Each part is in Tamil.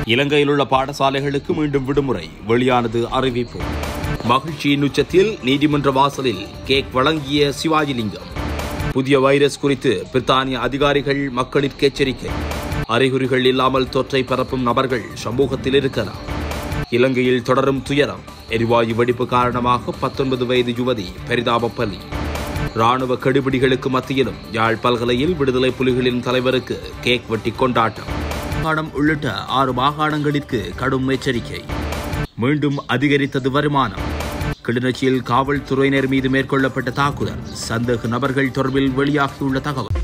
இலங்கையில் உள்ள பாடசாலைகளுக்கு மீண்டும் விடுமுறை வெளியானது அறிவிப்பு மகிழ்ச்சியின் உச்சத்தில் நீதிமன்ற வாசலில் கேக் வழங்கிய சிவாஜிலிங்கம் புதிய வைரஸ் குறித்து பிரித்தானிய அதிகாரிகள் மக்களிற்கு எச்சரிக்கை அறிகுறிகள் இல்லாமல் தொற்றை பரப்பும் நபர்கள் சமூகத்தில் இருக்கலாம் இலங்கையில் தொடரும் துயரம் எரிவாயு வெடிப்பு காரணமாக பத்தொன்பது வயது யுவதி பரிதாப பலி ராணுவ கெடுபிடிகளுக்கு மத்தியிலும் யாழ் பல்கலையில் விடுதலை புலிகளின் தலைவருக்கு கேக் வெட்டி கொண்டாட்டம் மாகாணம் உள்ளிட்ட ஆறு மாகாணங்களிற்கு கடும் எச்சரிக்கை மீண்டும் அதிகரித்தது வருமானம் கிளிநொச்சியில் காவல்துறையினர் மீது மேற்கொள்ளப்பட்ட தாக்குதல் சந்தேக நபர்கள் தொடர்பில் வெளியாகியுள்ள தகவல்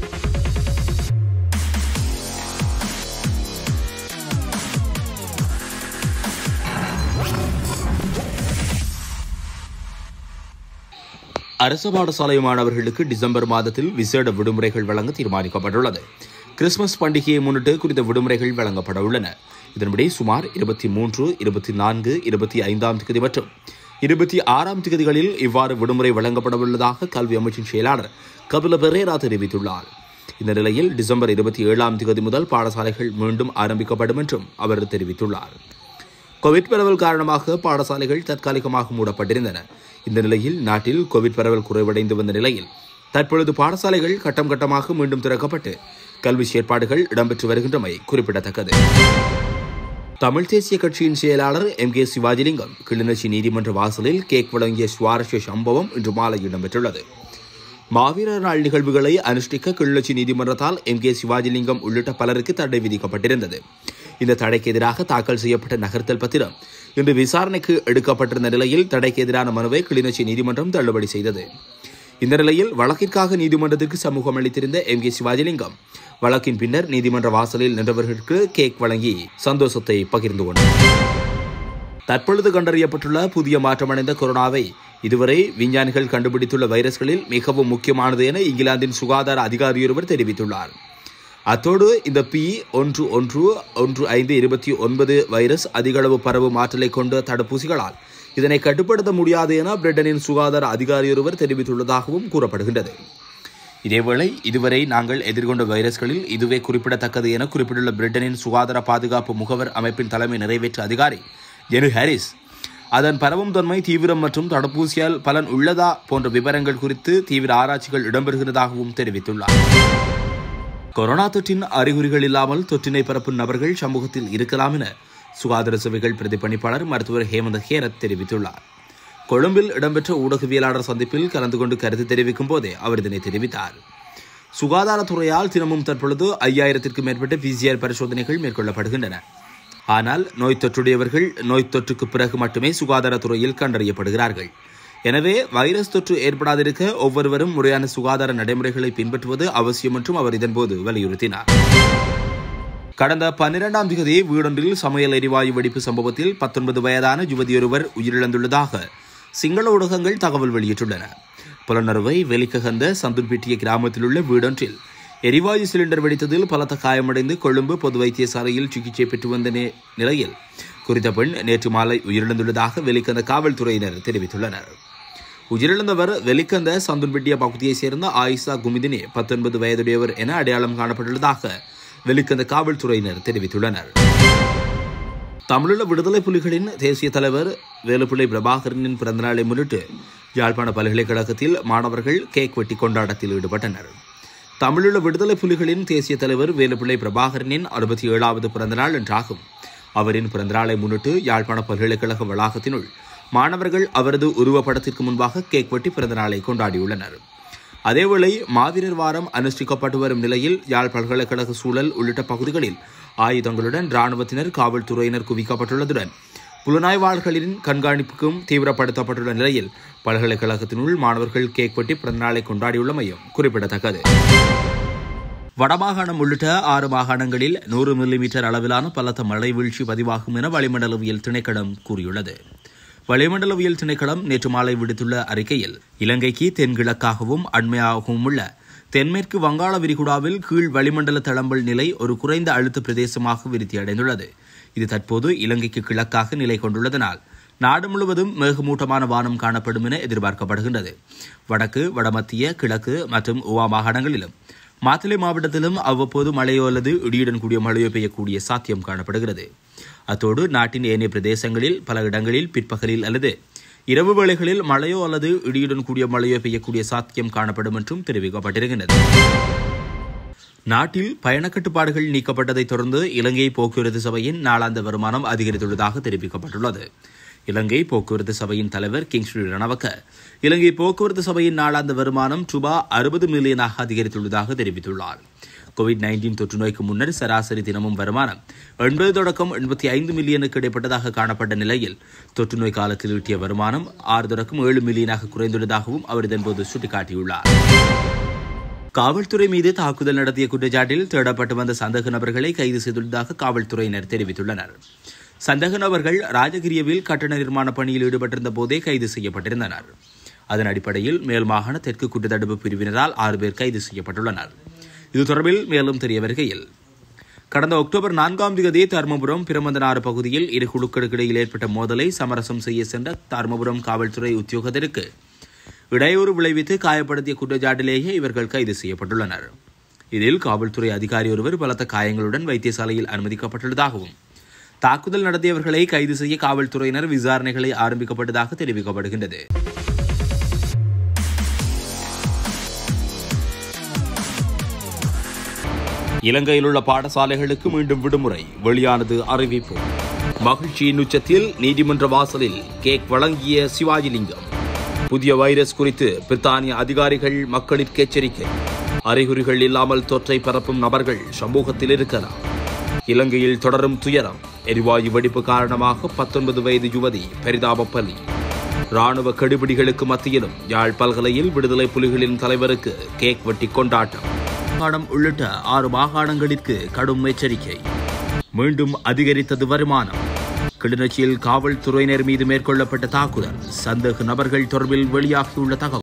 அரசு பாடசாலை மாணவர்களுக்கு டிசம்பர் மாதத்தில் விசேட விடுமுறைகள் வழங்க தீர்மானிக்கப்பட்டுள்ளது கிறிஸ்துமஸ் பண்டிகையை முன்னிட்டு குறித்த விடுமுறைகள் வழங்கப்பட உள்ளன இதன்படி சுமார் இருபத்தி மூன்று இருபத்தி நான்கு இருபத்தி ஐந்தாம் தேதி மற்றும் இருபத்தி ஆறாம் தேதிகளில் இவ்வாறு விடுமுறை வழங்கப்பட உள்ளதாக கல்வி அமைச்சின் செயலாளர் கபில பெரேரா தெரிவித்துள்ளார் இந்த நிலையில் டிசம்பர் இருபத்தி ஏழாம் தேதி முதல் பாடசாலைகள் மீண்டும் ஆரம்பிக்கப்படும் என்றும் அவர் தெரிவித்துள்ளார் கோவிட் பரவல் காரணமாக பாடசாலைகள் தற்காலிகமாக மூடப்பட்டிருந்தன இந்த நிலையில் நாட்டில் கோவிட் பரவல் குறைவடைந்து வந்த நிலையில் தற்பொழுது பாடசாலைகள் கட்டம் கட்டமாக மீண்டும் திறக்கப்பட்டு கல்வி செயற்பாடுகள் இடம்பெற்று வருகின்றமை குறிப்பிடத்தக்கது தமிழ் தேசிய கட்சியின் செயலாளர் எம் கே சிவாஜிலிங்கம் கிளிநொச்சி நீதிமன்ற வாசலில் கேக் வழங்கிய சுவாரஸ்ய சம்பவம் இன்று மாலை இடம்பெற்றுள்ளது மாவீரர் நாள் நிகழ்வுகளை அனுஷ்டிக்க கிளிநொச்சி நீதிமன்றத்தால் எம் கே சிவாஜிலிங்கம் உள்ளிட்ட பலருக்கு தடை விதிக்கப்பட்டிருந்தது இந்த தடைக்கு எதிராக தாக்கல் செய்யப்பட்ட நகர்த்தல் பத்திரம் இன்று விசாரணைக்கு எடுக்கப்பட்டிருந்த நிலையில் தடைக்கு எதிரான மனுவை கிளிநொச்சி நீதிமன்றம் தள்ளுபடி செய்தது இந்த நிலையில் வழக்கிற்காக நீதிமன்றத்திற்கு சமூகம் அளித்திருந்த எம் கே சிவாஜிலிங்கம் வழக்கின் பின்னர் நீதிமன்ற வாசலில் நின்றவர்களுக்கு கேக் வழங்கி சந்தோஷத்தை பகிர்ந்து கொண்டார் தற்பொழுது கண்டறியப்பட்டுள்ள புதிய மாற்றமடைந்த கொரோனாவை இதுவரை விஞ்ஞானிகள் கண்டுபிடித்துள்ள வைரஸ்களில் மிகவும் முக்கியமானது என இங்கிலாந்தின் சுகாதார அதிகாரியொருவர் தெரிவித்துள்ளார் அத்தோடு இந்த பி ஒன்று ஒன்று ஒன்று ஐந்து இருபத்தி ஒன்பது வைரஸ் அதிகளவு பரவும் ஆற்றலை கொண்ட தடுப்பூசிகளால் இதனை கட்டுப்படுத்த முடியாது என பிரிட்டனின் சுகாதார அதிகாரியொருவர் தெரிவித்துள்ளதாகவும் கூறப்படுகின்றது இதேவேளை இதுவரை நாங்கள் எதிர்கொண்ட வைரஸ்களில் இதுவே குறிப்பிடத்தக்கது என குறிப்பிட்டுள்ள பிரிட்டனின் சுகாதார பாதுகாப்பு முகவர் அமைப்பின் தலைமை நிறைவேற்று அதிகாரி ஜெனு ஹாரிஸ் அதன் பரவும் தன்மை தீவிரம் மற்றும் தடுப்பூசியால் பலன் உள்ளதா போன்ற விவரங்கள் குறித்து தீவிர ஆராய்ச்சிகள் இடம்பெறுகிறதாகவும் தெரிவித்துள்ளார் கொரோனா தொற்றின் அறிகுறிகள் இல்லாமல் தொற்றினை பரப்பும் நபர்கள் சமூகத்தில் இருக்கலாம் என சுகாதார சேவைகள் பிரதிபலிப்பாளர் மருத்துவர் ஹேமந்த ஹேரத் தெரிவித்துள்ளார் கொழும்பில் இடம்பெற்ற ஊடகவியலாளர் சந்திப்பில் கலந்து கொண்டு கருத்து தெரிவிக்கும் போதே அவர் இதனை தெரிவித்தார் சுகாதாரத்துறையால் தினமும் தற்பொழுது ஐயாயிரத்திற்கும் மேற்பட்ட பிசிஆர் பரிசோதனைகள் மேற்கொள்ளப்படுகின்றன ஆனால் நோய் தொற்றுடையவர்கள் நோய் தொற்றுக்கு பிறகு மட்டுமே சுகாதாரத்துறையில் கண்டறியப்படுகிறார்கள் எனவே வைரஸ் தொற்று ஏற்படாதிருக்க ஒவ்வொருவரும் முறையான சுகாதார நடைமுறைகளை பின்பற்றுவது அவசியம் என்றும் அவர் இதன்போது வலியுறுத்தினார் கடந்த பன்னிரெண்டாம் தேதி வீடொன்றில் சமையல் எரிவாயு வெடிப்பு சம்பவத்தில் பத்தொன்பது வயதான யுவதியொருவர் உயிரிழந்துள்ளதாக சிங்கள ஊடகங்கள் தகவல் வெளியிட்டுள்ளன புலனறுவை வெலிக்ககந்த சந்துர்பிட்டிய கிராமத்தில் உள்ள வீடொன்றில் எரிவாயு சிலிண்டர் வெடித்ததில் பலத்த காயமடைந்து கொழும்பு பொது வைத்தியசாலையில் சிகிச்சை பெற்று வந்த நே- நிலையில் குறித்த பெண் நேற்று மாலை உயிரிழந்துள்ளதாக வெலிக்கந்த காவல்துறையினர் தெரிவித்துள்ளனர் உயிரிழந்தவர் வெலிக்கந்த சந்துன்பிட்டிய பகுதியைச் சேர்ந்த ஆயிஷா குமிதினி பத்தொன்பது வயதுடையவர் என அடையாளம் காணப்பட்டுள்ளதாக வெலிக்கந்த காவல்துறையினர் தெரிவித்துள்ளனர் தமிழீழ விடுதலை புலிகளின் தேசிய தலைவர் வேலுப்பிள்ளை பிரபாகரனின் பிறந்தநாளை முன்னிட்டு யாழ்ப்பாண பல்கலைக்கழகத்தில் மாணவர்கள் கேக் வெட்டி கொண்டாட்டத்தில் ஈடுபட்டனர் தமிழீழ விடுதலை புலிகளின் தேசிய தலைவர் வேலுப்பிள்ளை பிரபாகரனின் அறுபத்தி ஏழாவது பிறந்தநாள் என்றாகும் அவரின் பிறந்தநாளை முன்னிட்டு யாழ்ப்பாண பல்கலைக்கழக வளாகத்தினுள் மாணவர்கள் அவரது உருவப்படத்திற்கு முன்பாக கேக் வெட்டி பிறந்தநாளை கொண்டாடியுள்ளனர் அதேவேளை மாவீரர் வாரம் அனுஷ்டிக்கப்பட்டு வரும் நிலையில் யாழ் பல்கலைக்கழக சூழல் உள்ளிட்ட பகுதிகளில் ஆயுதங்களுடன் இராணுவத்தினர் காவல்துறையினர் குவிக்கப்பட்டுள்ளதுடன் புலனாய்வாளர்களின் கண்காணிப்புக்கும் தீவிரப்படுத்தப்பட்டுள்ள நிலையில் பல்கலைக்கழகத்தினுள் மாணவர்கள் கேக் வெட்டி பிறந்தநாளை கொண்டாடியுள்ளமையும் குறிப்பிடத்தக்கது வடமாகாணம் உள்ளிட்ட ஆறு மாகாணங்களில் நூறு மில்லிமீட்டர் அளவிலான பலத்த மழை வீழ்ச்சி பதிவாகும் என வளிமண்டலவியல் திணைக்களம் கூறியுள்ளது வளிமண்டலவியல் திணைக்களம் நேற்று மாலை விடுத்துள்ள அறிக்கையில் இலங்கைக்கு தென்கிழக்காகவும் அண்மையாகவும் உள்ள தென்மேற்கு வங்காள விரிகுடாவில் கீழ் வளிமண்டல தளம்பல் நிலை ஒரு குறைந்த அழுத்த பிரதேசமாக விருத்தியடைந்துள்ளது இது தற்போது இலங்கைக்கு கிழக்காக நிலை கொண்டுள்ளதனால் நாடு முழுவதும் மேகமூட்டமான வானம் காணப்படும் என எதிர்பார்க்கப்படுகின்றது வடக்கு வடமத்திய கிழக்கு மற்றும் உவா மாகாணங்களிலும் மாத்தளை மாவட்டத்திலும் அவ்வப்போது மழையோ அல்லது இடியுடன் கூடிய மழையோ பெய்யக்கூடிய சாத்தியம் காணப்படுகிறது அத்தோடு நாட்டின் ஏனைய பிரதேசங்களில் பல இடங்களில் பிற்பகலில் அல்லது இரவு வேளைகளில் மழையோ அல்லது இடியுடன் கூடிய மழையோ பெய்யக்கூடிய சாத்தியம் காணப்படும் என்றும் தெரிவிக்கப்பட்டிருக்கிறது நாட்டில் பயணக் கட்டுப்பாடுகள் நீக்கப்பட்டதைத் தொடர்ந்து இலங்கை போக்குவரத்து சபையின் நாளாந்த வருமானம் அதிகரித்துள்ளதாக தெரிவிக்கப்பட்டுள்ளது இலங்கை போக்குவரத்து சபையின் தலைவர் கிங்ஸ்லி ரணவக்க இலங்கை போக்குவரத்து சபையின் நாளாந்த வருமானம் ரூபா அறுபது மில்லியனாக அதிகரித்துள்ளதாக தெரிவித்துள்ளார் கோவிட் நைன்டீன் தொற்று நோய்க்கு முன்னர் சராசரி தினமும் வருமானம் எண்பது தொடக்கம் எண்பத்தி ஐந்து மில்லியனுக்கு இடைப்பட்டதாக காணப்பட்ட நிலையில் தொற்று நோய் காலத்தில் ஈட்டிய வருமானம் ஆறு தொடக்கம் ஏழு மில்லியனாக குறைந்துள்ளதாகவும் அவர் இதன்போது சுட்டிக்காட்டியுள்ளார் காவல்துறை மீது தாக்குதல் நடத்திய குற்றச்சாட்டில் தேடப்பட்டு வந்த சந்தேக நபர்களை கைது செய்துள்ளதாக காவல்துறையினர் தெரிவித்துள்ளனர் சந்தேக நபர்கள் ராஜகிரியவில் கட்டண நிர்மாண பணியில் ஈடுபட்டிருந்த போதே கைது செய்யப்பட்டிருந்தனர் அதன் அடிப்படையில் மேல் மாகாண தெற்கு குற்றத்தடுப்பு பிரிவினரால் ஆறு பேர் கைது செய்யப்பட்டுள்ளனர் இது தொடர்பில் மேலும் தெரிய வருகையில் கடந்த அக்டோபர் நான்காம் தேதி தருமபுரம் பிரமந்தனாறு பகுதியில் இரு குழுக்களுக்கு இடையில் ஏற்பட்ட மோதலை சமரசம் செய்ய சென்ற தருமபுரம் காவல்துறை உத்தியோகத்தருக்கு இடையூறு விளைவித்து காயப்படுத்திய குற்றச்சாட்டிலேயே இவர்கள் கைது செய்யப்பட்டுள்ளனர் இதில் காவல்துறை அதிகாரி ஒருவர் பலத்த காயங்களுடன் வைத்தியசாலையில் அனுமதிக்கப்பட்டுள்ளதாகவும் தாக்குதல் நடத்தியவர்களை கைது செய்ய காவல்துறையினர் விசாரணைகளை ஆரம்பிக்கப்பட்டதாக தெரிவிக்கப்படுகின்றது இலங்கையில் உள்ள பாடசாலைகளுக்கு மீண்டும் விடுமுறை வெளியானது அறிவிப்பு மகிழ்ச்சியின் உச்சத்தில் நீதிமன்ற வாசலில் கேக் வழங்கிய சிவாஜிலிங்கம் புதிய வைரஸ் குறித்து பிரித்தானிய அதிகாரிகள் மக்களிற்கு எச்சரிக்கை அறிகுறிகள் இல்லாமல் தொற்றை பரப்பும் நபர்கள் சமூகத்தில் இருக்கலாம் இலங்கையில் தொடரும் துயரம் எரிவாயு வெடிப்பு காரணமாக பத்தொன்பது வயது யுவதி பரிதாப பலி ராணுவ கெடுபிடிகளுக்கு மத்தியிலும் யாழ் பல்கலையில் விடுதலை புலிகளின் தலைவருக்கு கேக் வெட்டி கொண்டாட்டம் மாகாணம் உள்ளிட்ட ஆறு மாகாணங்களிற்கு கடும் எச்சரிக்கை மீண்டும் அதிகரித்தது வருமானம் கிளிநொச்சியில் காவல்துறையினர் மீது மேற்கொள்ளப்பட்ட தாக்குதல் சந்தேக நபர்கள் தொடர்பில் வெளியாகியுள்ள தகவல்